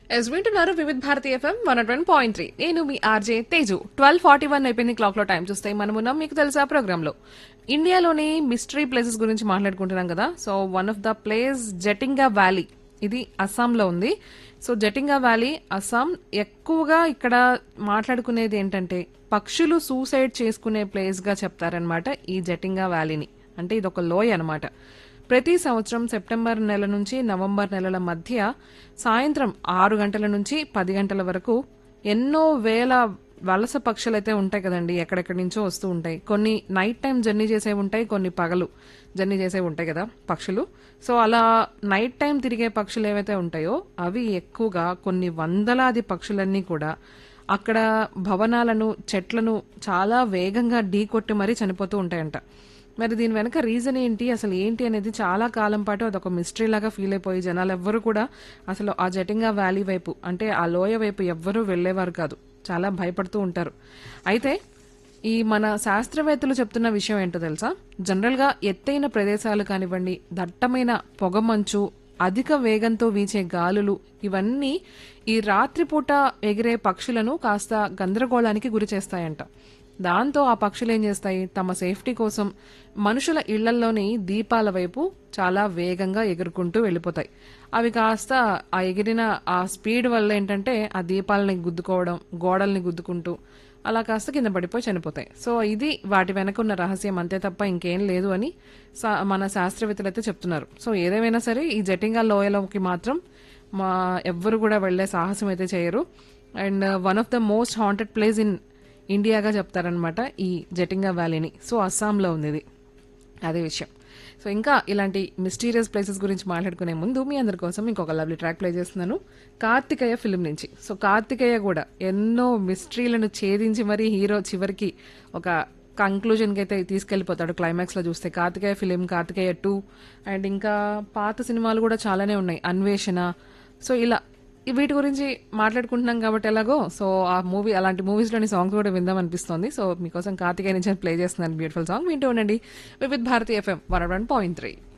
yes వింటున్నారు Vividh Bharati FM one one point three నేను మీ RJ Teju twelve forty one అయిపోయింది క్లాక్ లో టైం చూస్తే మనమున్నాం మీకు తెలుసా ప్రోగ్రామ్ లో ఇండియాలోని మిస్టరీ ప్లేసెస్ గురించి మాట్లాడుకుంటున్నాం కదా so one of the place Jatinga valley ఇది అస్సాంలో ఉంది సో జటింగా వ్యాలీ అస్సాం ఎక్కువగా ఇక్కడ మాట్లాడుకునేది ఏంటంటే పక్షులు సూసైడ్ చేసుకునే ప్లేస్ గా చెప్తారనమాట ఈ జటింగా వ్యాలీని అంటే ఇది ఒక లోయ అనమాట ప్రతి సంవత్సరం సెప్టెంబర్ నెల నుంచి నవంబర్ నెలల మధ్య సాయంత్రం ఆరు గంటల నుంచి పది గంటల వరకు ఎన్నో వేల వలస పక్షులు అయితే ఉంటాయి కదండి ఎక్కడెక్కడి నుంచో వస్తూ ఉంటాయి కొన్ని నైట్ టైం జర్నీ చేసేవి ఉంటాయి కొన్ని పగలు జర్నీ చేసేవి ఉంటాయి కదా పక్షులు సో అలా నైట్ టైం తిరిగే పక్షులు ఏవైతే ఉంటాయో అవి ఎక్కువగా కొన్ని వందలాది పక్షులన్నీ కూడా అక్కడ భవనాలను చెట్లను చాలా వేగంగా ఢీకొట్టి మరీ చనిపోతూ ఉంటాయంట మరి దీని వెనక రీజన్ ఏంటి అసలు ఏంటి అనేది చాలా కాలం పాటు అదొక మిస్టరీ లాగా ఫీల్ అయిపోయి జనాలు ఎవ్వరు కూడా అసలు ఆ జటింగా వ్యాలీ వైపు అంటే ఆ లోయ వైపు ఎవ్వరూ వెళ్లేవారు కాదు చాలా భయపడుతూ ఉంటారు అయితే ఈ మన శాస్త్రవేత్తలు చెప్తున్న విషయం ఏంటో తెలుసా జనరల్ గా ఎత్తైన ప్రదేశాలు కానివ్వండి దట్టమైన పొగమంచు అధిక వేగంతో వీచే గాలులు ఇవన్నీ ఈ రాత్రిపూట ఎగిరే పక్షులను కాస్త గందరగోళానికి గురి చేస్తాయంట దాంతో ఆ పక్షులు ఏం చేస్తాయి తమ సేఫ్టీ కోసం మనుషుల ఇళ్లల్లోని దీపాల వైపు చాలా వేగంగా ఎగురుకుంటూ వెళ్ళిపోతాయి అవి కాస్త ఆ ఎగిరిన ఆ స్పీడ్ వల్ల ఏంటంటే ఆ దీపాలని గుద్దుకోవడం గోడల్ని గుద్దుకుంటూ అలా కాస్త కింద పడిపోయి చనిపోతాయి సో ఇది వాటి వెనక ఉన్న రహస్యం అంతే తప్ప ఇంకేం లేదు అని సా- మన శాస్త్రవేత్తలు అయితే చెప్తున్నారు సో ఏదేమైనా సరే ఈ జటింగా లోయలోకి మాత్రం మా ఎవ్వరు కూడా వెళ్లే సాహసం అయితే చేయరు and one of the most haunted place in ఇండియాగా చెప్తారనమాట ఈ జటింగా వ్యాలీని సో అస్సాంలో ఉంది ఇది అదే విషయం సో ఇంకా ఇలాంటి మిస్టీరియస్ ప్లేసెస్ గురించి మాట్లాడుకునే ముందు మీ అందరి కోసం ఇంకొక లవ్లీ ట్రాక్ ప్లే చేస్తున్నాను కార్తికేయ ఫిల్మ్ నుంచి సో కార్తికేయ కూడా ఎన్నో మిస్టరీలను ఛేదించి మరీ హీరో చివరికి ఒక కంక్లూజన్కి అయితే తీసుకెళ్లిపోతాడు క్లైమాక్స్ లో చూస్తే Karthikeya film Karthikeya two and ఇంకా పాత సినిమాలు కూడా చాలానే ఉన్నాయి అన్వేషణ సో ఇలా ఈ వీటి గురించి మాట్లాడుకుంటున్నాం కాబట్టి ఎలాగో సో ఆ మూవీ అలాంటి మూవీస్ లోని సాంగ్స్ కూడా విందాం అనిపిస్తుంది సో మీకోసం కార్తికేయ నుంచి ప్లే చేస్తున్నాను బ్యూటిఫుల్ సాంగ్ వింటూ ఉండండి Vividh Bharati FM one one point three